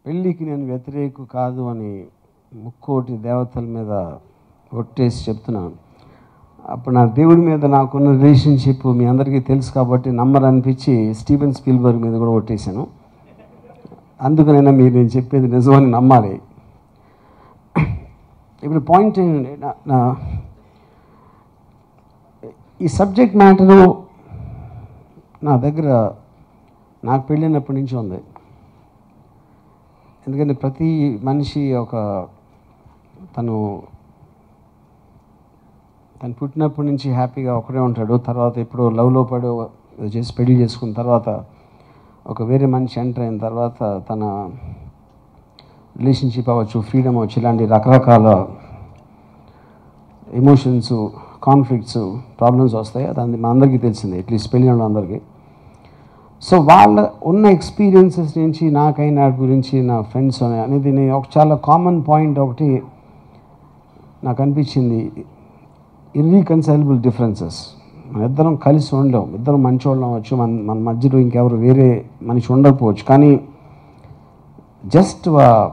పెళ్ళికి నేను వ్యతిరేకు కాదు అని ముక్కోటి దేవతల మీద ఒట్టేసి చెప్తున్నాను అప్పుడు నా దేవుడి మీద నాకున్న రిలేషన్షిప్ మీ అందరికీ తెలుసు కాబట్టి నమ్మరు అనిపించి స్టీవెన్ స్పీల్బర్గ్ మీద కూడా ఒట్టేశాను అందుకనైనా మీరు నేను చెప్పేది నిజమని నమ్మాలి ఇప్పుడు పాయింట్ ఏంటంటే నా- నా ఈ సబ్జెక్ట్ మ్యాటరు నా దగ్గర నాకు పెళ్ళినప్పటి నుంచి ఉంది ఎందుకంటే ప్రతి మనిషి ఒక తను తను పుట్టినప్పటి నుంచి హ్యాపీగా ఒకడే ఉంటాడు తర్వాత ఎప్పుడో లవ్లో పడో ఏదో చేసి పెళ్లి చేసుకున్న తర్వాత ఒక వేరే మనిషి ఎంటర్ అయిన తర్వాత తన రిలేషన్షిప్ అవ్వచ్చు ఫ్రీడమ్ అవ్వచ్చు ఇలాంటి రకరకాల ఎమోషన్స్ కాన్ఫ్లిక్ట్స్ ప్రాబ్లమ్స్ వస్తాయి అది మా అందరికీ తెలిసిందే అట్లీస్ట్ పెళ్ళిన వాళ్ళందరికీ సో వాళ్ళ ఉన్న ఎక్స్పీరియన్సెస్ నుంచి నాకైన వాటి గురించి నా ఫ్రెండ్స్ అనేది నేను ఒక చాలా కామన్ పాయింట్ ఒకటి నాకు అనిపించింది ఇర్రీకన్సైలబుల్ డిఫరెన్సెస్ మన ఇద్దరం కలిసి ఉండలేం ఇద్దరం మంచోళ్ళం అవ్వచ్చు మన మన మధ్యలో ఇంకెవరు వేరే మనిషి ఉండకపోవచ్చు కానీ జస్ట్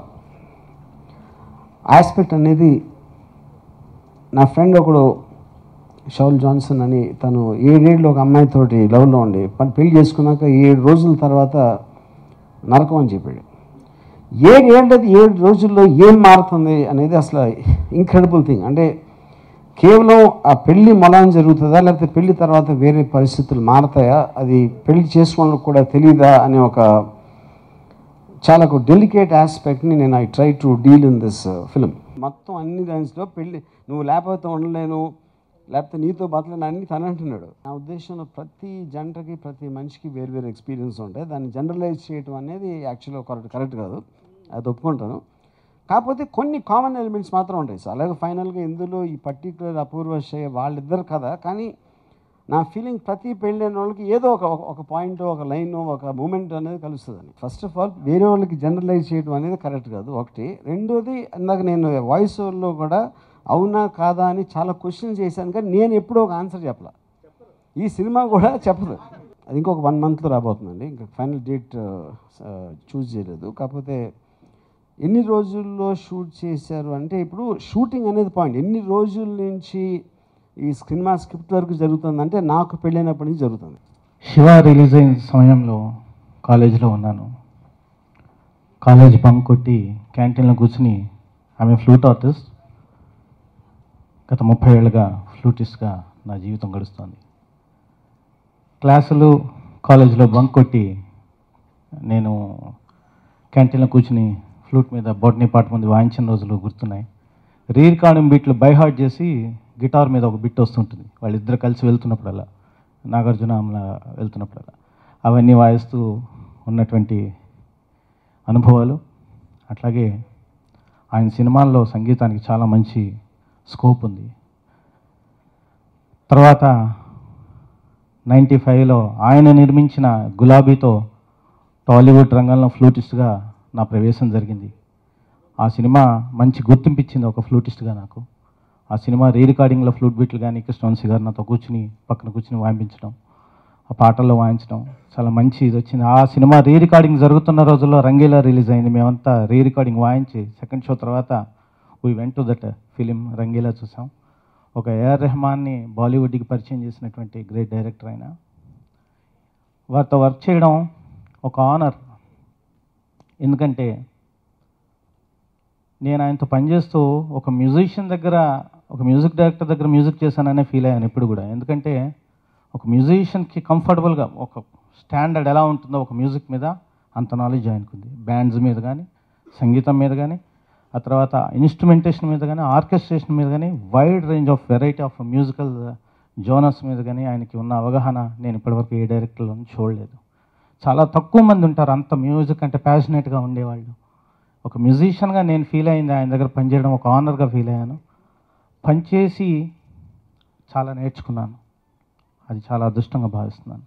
ఆస్పెక్ట్ అనేది నా ఫ్రెండ్ ఒకడు షౌల్ జాన్సన్ అని తను ఏడేళ్ళు ఒక అమ్మాయితోటి లవ్లో ఉండి పని పెళ్లి చేసుకున్నాక ఏడు రోజుల తర్వాత నరకం అని చెప్పాడు ఏడేళ్ళది ఏడు రోజుల్లో ఏం మారుతుంది అనేది అసలు ఇంక్రెడిబుల్ థింగ్ అంటే కేవలం ఆ పెళ్లి మొలాన్ జరుగుతుందా లేకపోతే పెళ్లి తర్వాత వేరే పరిస్థితులు మారతాయా అది పెళ్లి చేసుకోవడానికి కూడా తెలియదా అనే ఒక చాలా ఒక డెలికేట్ ఆస్పెక్ట్ని నేను I try to deal in this film మొత్తం అన్ని దానిలో పెళ్ళి నువ్వు లేకపోతే ఉండలేను లేకపోతే నీతో బతలేను అన్ని తను అంటున్నాడు నా ఉద్దేశంలో ప్రతి జంటకి ప్రతి మనిషికి వేరు వేరు ఎక్స్పీరియన్స్ ఉంటాయి దాన్ని జనరలైజ్ చేయడం అనేది యాక్చువల్గా కరెక్ట్ కరెక్ట్ కాదు అది ఒప్పుకుంటాను కాకపోతే కొన్ని కామన్ ఎలిమెంట్స్ మాత్రం ఉంటాయి సార్ అలాగే ఫైనల్గా ఇందులో ఈ పర్టికులర్ అపూర్వ షే వాళ్ళిద్దరు కదా కానీ నా ఫీలింగ్ ప్రతి పెళ్ళైన వాళ్ళకి ఏదో ఒక ఒక పాయింట్ ఒక లైన్ ఒక మూమెంట్ అనేది కలుస్తుందని ఫస్ట్ ఆఫ్ ఆల్ వేరే వాళ్ళకి జనరలైజ్ చేయడం అనేది కరెక్ట్ కాదు ఒకటి రెండోది ఇందాక నేను వాయిస్ ఓవర్లో కూడా అవునా కాదా అని చాలా క్వశ్చన్స్ చేశాను కానీ నేను ఎప్పుడూ ఒక ఆన్సర్ చెప్పలా ఈ సినిమా కూడా చెప్పదు అది ఇంకొక వన్ మంత్లో రాబోతుందండి ఇంకా ఫైనల్ డేట్ చూస్ చేయలేదు కాకపోతే ఎన్ని రోజుల్లో షూట్ చేశారు అంటే ఇప్పుడు షూటింగ్ అనేది పాయింట్ ఎన్ని రోజుల నుంచి ఈ సినిమా స్క్రిప్ట్ వరకు జరుగుతుందంటే నాకు పెళ్ళైనప్పటి నుంచి జరుగుతుంది శివ రిలీజ్ అయిన సమయంలో కాలేజీలో ఉన్నాను కాలేజ్ బంక్ కొట్టి క్యాంటీన్లో కూర్చుని ఆమె ఫ్లూట్ ఆర్టిస్ట్ గత ముప్పై ఏళ్ళుగా ఫ్లూటిస్ట్గా నా జీవితం గడుస్తోంది క్లాసులు కాలేజీలో బంక్ కొట్టి నేను క్యాంటీన్లో కూర్చుని ఫ్లూట్ మీద బొట్నీ పాట ముందు వాయించిన రోజులు గుర్తున్నాయి రీ రికార్డింగ్ బీట్లు బై హార్ట్ చేసి గిటార్ మీద ఒక బిట్ వస్తుంటుంది వాళ్ళిద్దరు కలిసి వెళ్తున్నప్పుడల్లా నాగార్జున అమల వెళ్తున్నప్పుడల్లా అవన్నీ వాయిస్తూ ఉన్నటువంటి అనుభవాలు అట్లాగే ఆయన సినిమాల్లో సంగీతానికి చాలా మంచి స్కోప్ ఉంది తర్వాత నైంటీ ఫైవ్లో ఆయన నిర్మించిన గులాబీతో టాలీవుడ్ రంగంలో ఫ్లూటిస్ట్గా నా ప్రవేశం జరిగింది ఆ సినిమా మంచి గుర్తింపు ఇచ్చింది ఒక ఫ్లూటిస్ట్గా నాకు ఆ సినిమా రీ రికార్డింగ్లో ఫ్లూట్ బీట్లు కానీ కృష్ణవంశీ గారు నాతో కూర్చుని పక్కన కూర్చుని వాయించడం ఆ పాటల్లో వాయించడం చాలా మంచి ఇది వచ్చింది ఆ సినిమా రీ రికార్డింగ్ జరుగుతున్న రోజుల్లో రంగీలా రిలీజ్ అయింది మేమంతా రీ రికార్డింగ్ వాయించి సెకండ్ షో తర్వాత we went to that film Rangeela చూసాం ఒక ఏఆర్ రెహమాన్ని బాలీవుడ్కి పరిచయం చేసినటువంటి గ్రేట్ డైరెక్టర్ ఆయన వారితో వర్క్ చేయడం ఒక ఆనర్ ఎందుకంటే నేను ఆయనతో పనిచేస్తూ ఒక మ్యూజిషియన్ దగ్గర ఒక మ్యూజిక్ డైరెక్టర్ దగ్గర మ్యూజిక్ చేశాననే ఫీల్ అయ్యాను ఎప్పుడు కూడా ఎందుకంటే ఒక మ్యూజిషియన్కి కంఫర్టబుల్గా ఒక స్టాండర్డ్ ఎలా ఉంటుందో ఒక మ్యూజిక్ మీద అంత నాలెడ్జ్ ఆయనకుంది బ్యాండ్స్ మీద కానీ సంగీతం మీద కానీ ఆ తర్వాత ఇన్స్ట్రుమెంటేషన్ మీద కానీ ఆర్కెస్ట్రేషన్ మీద కానీ wide range of variety of musical genres మీద కానీ ఆయనకి ఉన్న అవగాహన నేను ఇప్పటివరకు ఏ డైరెక్టర్లో చూడలేదు చాలా తక్కువ మంది ఉంటారు అంత మ్యూజిక్ అంటే ప్యాషనేట్గా ఉండేవాళ్ళు ఒక మ్యూజిషియన్గా నేను ఫీల్ అయింది ఆయన దగ్గర పనిచేయడం ఒక ఆనర్గా ఫీల్ అయ్యాను పనిచేసి చాలా నేర్చుకున్నాను అది చాలా అదృష్టంగా భావిస్తున్నాను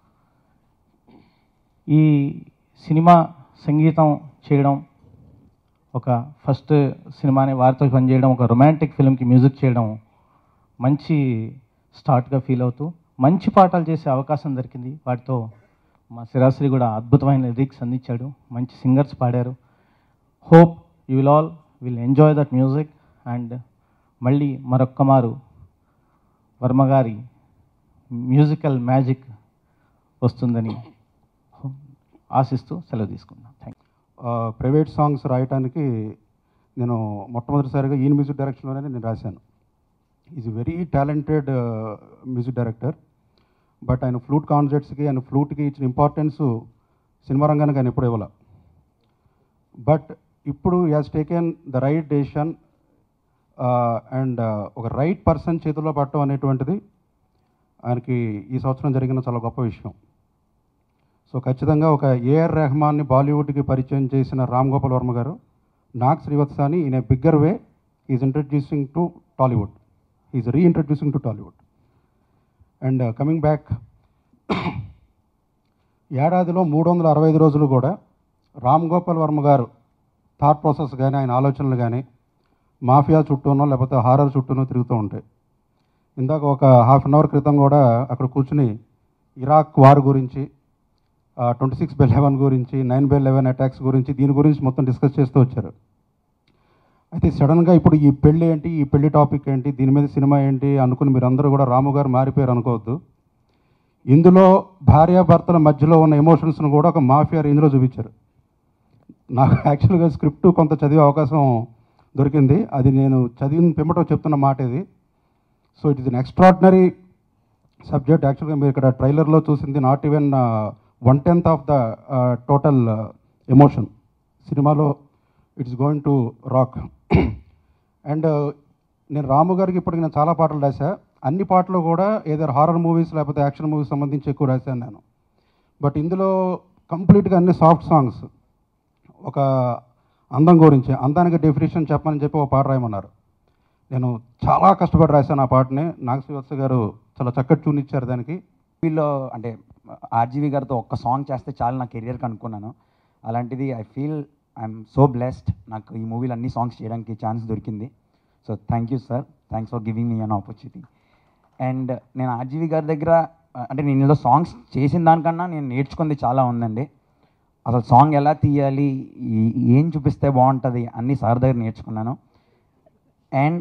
ఈ సినిమా సంగీతం చేయడం ఒక ఫస్ట్ సినిమాని వారితో పనిచేయడం ఒక రొమాంటిక్ ఫిల్మ్కి మ్యూజిక్ చేయడం మంచి స్టార్ట్గా ఫీల్ అవుతూ మంచి పాటలు చేసే అవకాశం దొరికింది వాటితో మా శిరాశ్రీ కూడా అద్భుతమైన లిరిక్స్ అందించాడు మంచి సింగర్స్ పాడారు hope you will all will enjoy that music and మళ్ళీ మరొక్క మారు వర్మ గారి మ్యూజికల్ మ్యాజిక్ వస్తుందని ఆశిస్తూ సెలవు తీసుకున్నాను థ్యాంక్ ప్రైవేట్ సాంగ్స్ రాయటానికి నేను మొట్టమొదటిసారిగా ఈయన మ్యూజిక్ డైరెక్షన్లోనే నేను రాశాను is very talented music director but ఆయన ఫ్లూట్ కాన్సర్ట్స్కి ఆయన ఫ్లూట్కి ఇచ్చిన ఇంపార్టెన్స్ సినిమా రంగానికి ఆయన ఎప్పుడు ఇవ్వాల బట్ ఇప్పుడు has taken the right decision and ఒక రైట్ పర్సన్ చేతిలో పట్టడం అనేటువంటిది ఆయనకి ఈ సంవత్సరం జరిగిన చాలా గొప్ప విషయం సో ఖచ్చితంగా ఒక ఏఆర్ రెహమాన్ని బాలీవుడ్కి పరిచయం చేసిన రామ్ గోపాల్ వర్మ గారు నాగ్ శ్రీవత్సాని in a bigger way is introducing to Tollywood is reintroducing to Tollywood and coming back ఏడాదిలో మూడు వందల అరవై ఐదు రోజులు కూడా రామ్ గోపాల్ వర్మ గారు థాట్ ప్రాసెస్ కానీ ఆయన ఆలోచనలు కానీ మాఫియా చుట్టూనో లేకపోతే హారర్ చుట్టూనో తిరుగుతూ ఉంటాయి ఇందాక ఒక హాఫ్ అన్ అవర్ క్రితం కూడా అక్కడ కూర్చుని ఇరాక్ వార్ గురించి ట్వంటీ సిక్స్ బై లెవెన్ గురించి నైన్ బై లెవెన్ అటాక్స్ గురించి దీని గురించి మొత్తం డిస్కస్ చేస్తూ వచ్చారు అయితే సడన్గా ఇప్పుడు ఈ పెళ్ళి ఏంటి ఈ పెళ్లి టాపిక్ ఏంటి దీని మీద సినిమా ఏంటి అనుకుని మీరందరూ కూడా రాము గారు మారిపోయారు అనుకోవద్దు ఇందులో భార్యాభర్తల మధ్యలో ఉన్న ఎమోషన్స్ను కూడా ఒక మాఫియా రేంజ్లో చూపించారు నాకు యాక్చువల్గా స్క్రిప్ట్ కొంత చదివే అవకాశం దొరికింది అది నేను చదివిన పిమ్మట చెప్తున్న మాట ఇది so it is an extraordinary subject యాక్చువల్గా మీరు ఇక్కడ ట్రైలర్లో చూసింది not even one tenth of the total emotion సినిమాలో it's going to rock and నేను రాము గారికి ఇప్పటికి నేను చాలా పాటలు రాశా అన్ని పాటలు కూడా ఏదో హారర్ మూవీస్ లేకపోతే యాక్షన్ మూవీస్ సంబంధించి ఎక్కువ రాశాను నేను బట్ ఇందులో కంప్లీట్గా అన్ని సాఫ్ట్ సాంగ్స్ ఒక అందం గురించి అందానికి డెఫినేషన్ చెప్పమని చెప్పి ఒక పాట రాయమన్నారు నేను చాలా కష్టపడి రాశాను ఆ పాటని నాగశ్రీవత్స గారు చాలా చక్కటి ట్యూన్ ఇచ్చారు దానికి మూవీలో అంటే ఆర్జీవి గారితో ఒక్క సాంగ్ చేస్తే చాలు నా కెరియర్కి అనుకున్నాను అలాంటిది I feel I'm so blessed నాకు ఈ మూవీలో అన్ని సాంగ్స్ చేయడానికి ఛాన్స్ దొరికింది so thank you sir thanks for giving me an opportunity and నేను ఆర్జీవి గారి దగ్గర అంటే నేను ఇందులో సాంగ్స్ చేసిన దానికన్నా నేను నేర్చుకుంది చాలా ఉందండి అసలు సాంగ్ ఎలా తీయాలి ఈ- ఏం చూపిస్తే బాగుంటుంది అన్నీ సార్ దగ్గర నేర్చుకున్నాను అండ్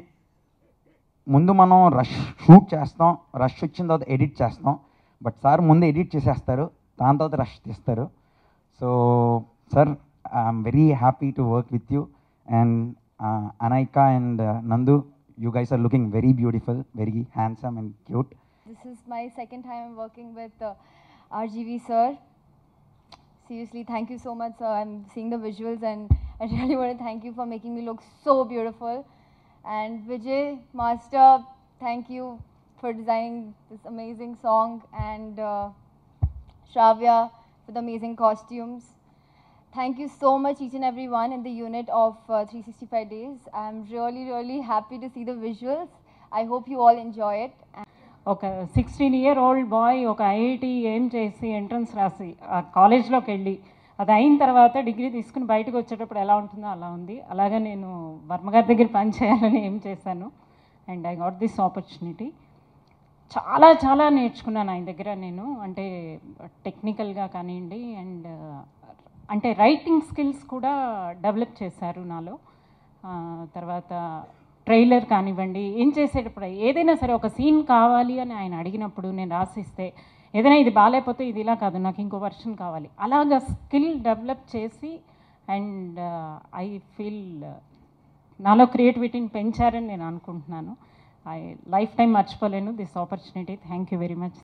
ముందు మనం రష్ షూట్ చేస్తాం రష్ వచ్చిన తర్వాత ఎడిట్ చేస్తాం బట్ సార్ ముందు ఎడిట్ చేసేస్తారు దాని తర్వాత రష్ తీస్తారు so sir I'm very happy to work with you and Anaika and Nandu you guys are looking very beautiful very handsome and cute This is my second time I'm working with uh, RGV sir. Seriously, thank you so much, sir. I'm seeing the visuals and I really want to thank you for making me look so beautiful. And Vijay, Master, thank you for designing this amazing song and uh, Shravya for the amazing costumes. Thank you so much, each and every one in the unit of uh, 365 days. I'm really, really happy to see the visuals. I hope you all enjoy it. ఒక sixteen year old boy ఒక IIT ఏం చేసి entrance రాసి ఆ కాలేజ్లోకి వెళ్ళి అది అయిన తర్వాత డిగ్రీ తీసుకుని బయటకు వచ్చేటప్పుడు ఎలా ఉంటుందో అలా ఉంది అలాగే నేను వర్మ గారి దగ్గర పని చేయాలని ఏం చేశాను and I got this opportunity చాలా చాలా నేర్చుకున్నాను ఆయన దగ్గర నేను అంటే టెక్నికల్గా కానివ్వండి అండ్ అంటే రైటింగ్ స్కిల్స్ కూడా డెవలప్ చేశారు నాలో ఆ, తర్వాత ట్రైలర్ కానివ్వండి ఏం చేసేటప్పుడు ఏదైనా సరే ఒక సీన్ కావాలి అని ఆయన అడిగినప్పుడు నేను రాసిస్తే ఏదైనా ఇది బాగాలేకపోతే ఇది ఇలా కాదు నాకు ఇంకో వర్షన్ కావాలి అలాగా స్కిల్ డెవలప్ చేసి అండ్ ఐ ఫీల్ నాలో క్రియేటివిటీని పెంచారని నేను అనుకుంటున్నాను ఐ లైఫ్ టైం మర్చిపోలేను this opportunity thank you very much